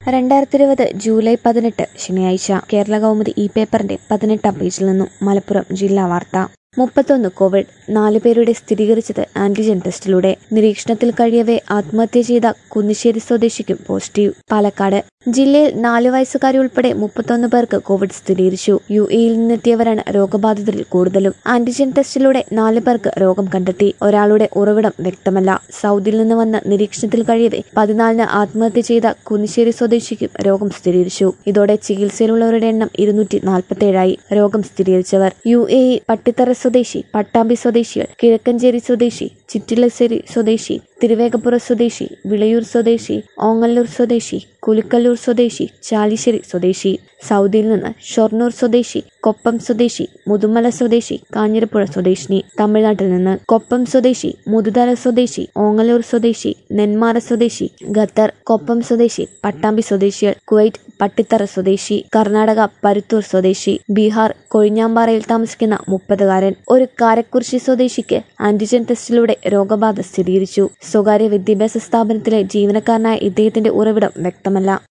രണ്ടായിരത്തി ഇരുപത് ജൂലൈ പതിനെട്ട് ശനിയാഴ്ച കേരള കൗമുദി ഈ പേപ്പറിന്റെ പതിനെട്ടാം പേജിൽ നിന്നും മലപ്പുറം ജില്ലാ വാർത്ത മുപ്പത്തൊന്ന് കോവിഡ് നാല് പേരുടെ സ്ഥിരീകരിച്ചത് ആന്റിജൻ ടെസ്റ്റിലൂടെ നിരീക്ഷണത്തിൽ കഴിയവേ ആത്മഹത്യ ചെയ്ത കുന്നിശ്ശേരി സ്വദേശിക്കും പോസിറ്റീവ് പാലക്കാട് ജില്ലയിൽ നാല് വയസ്സുകാരി ഉൾപ്പെടെ മുപ്പത്തൊന്ന് പേർക്ക് കോവിഡ് സ്ഥിരീകരിച്ചു യു എയിൽ നിന്നെത്തിയവരാണ് രോഗബാധിതരിൽ കൂടുതലും ആന്റിജൻ ടെസ്റ്റിലൂടെ നാല് പേർക്ക് രോഗം കണ്ടെത്തി ഒരാളുടെ ഉറവിടം വ്യക്തമല്ല സൗദിയിൽ നിന്ന് വന്ന് നിരീക്ഷണത്തിൽ കഴിയവേ പതിനാലിന് ആത്മഹത്യ ചെയ്ത കുന്നിശ്ശേരി സ്വദേശിക്കും രോഗം സ്ഥിരീകരിച്ചു ഇതോടെ ചികിത്സയിലുള്ളവരുടെ എണ്ണം ഇരുന്നൂറ്റി നാൽപ്പത്തേഴായി രോഗം സ്ഥിരീകരിച്ചവർ യു എ ഇ പട്ടിത്തറ സ്വദേശി പട്ടാമ്പി സ്വദേശികൾ കിഴക്കഞ്ചേരി സ്വദേശി ചിറ്റിലശ്ശേരി സ്വദേശി തിരുവേഗപ്പുറ സ്വദേശി വിളയൂർ സ്വദേശി ഓങ്ങല്ലൂർ സ്വദേശി കുലുക്കല്ലൂർ സ്വദേശി ചാലിശ്ശേരി സ്വദേശി സൗദിയിൽ നിന്ന് ഷൊർണൂർ സ്വദേശി കൊപ്പം സ്വദേശി മുതുമല സ്വദേശി കാഞ്ഞിരപ്പുഴ സ്വദേശിനി തമിഴ്നാട്ടിൽ നിന്ന് കൊപ്പം സ്വദേശി മുതുതല സ്വദേശി ഓങ്ങല്ലൂർ സ്വദേശി നെന്മാറ സ്വദേശി ഖത്തർ കൊപ്പം സ്വദേശി പട്ടാമ്പി സ്വദേശികൾ കുവൈറ്റ് പട്ടിത്തറ സ്വദേശി കർണാടക പരുത്തൂർ സ്വദേശി ബീഹാർ കൊഴിഞ്ഞാമ്പാറയിൽ താമസിക്കുന്ന മുപ്പതുകാരൻ ഒരു കാരക്കുറിശി സ്വദേശിക്ക് ആന്റിജൻ ടെസ്റ്റിലൂടെ രോഗബാധ സ്ഥിരീകരിച്ചു സ്വകാര്യ വിദ്യാഭ്യാസ സ്ഥാപനത്തിലെ ജീവനക്കാരനായ ഇദ്ദേഹത്തിന്റെ ഉറവിടം വ്യക്തമല്ല